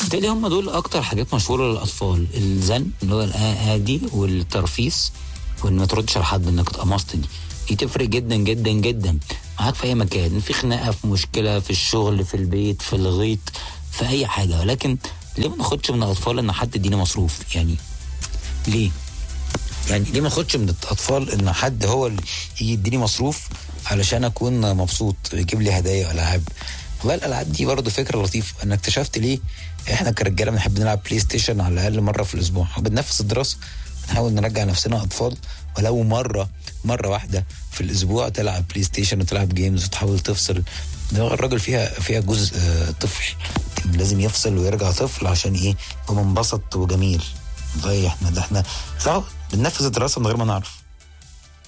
بالتالي هم دول اكتر حاجات مشهوره للاطفال الزن اللي هو الهادي والترفيس وان ما تردش على حد انك اتقمصت دي دي تفرق جدا جدا جدا معاك في اي مكان في خناقه في مشكله في الشغل في البيت في الغيط في اي حاجه ولكن ليه ما ناخدش من الاطفال ان حد يدينا مصروف يعني ليه يعني ليه ما اخدش من الاطفال ان حد هو اللي يجي يديني مصروف علشان اكون مبسوط يجيب لي هدايا والعاب والله الالعاب دي برضه فكره لطيفه انا اكتشفت ليه احنا كرجاله بنحب نلعب بلاي ستيشن على الاقل مره في الاسبوع وبننفذ الدراسه نحاول نرجع نفسنا اطفال ولو مره مره واحده في الاسبوع تلعب بلاي ستيشن وتلعب جيمز وتحاول تفصل ده الراجل فيها فيها جزء آه، طفل لازم يفصل ويرجع طفل عشان ايه يبقى منبسط وجميل والله احنا ده احنا صح بننفذ الدراسه من غير ما نعرف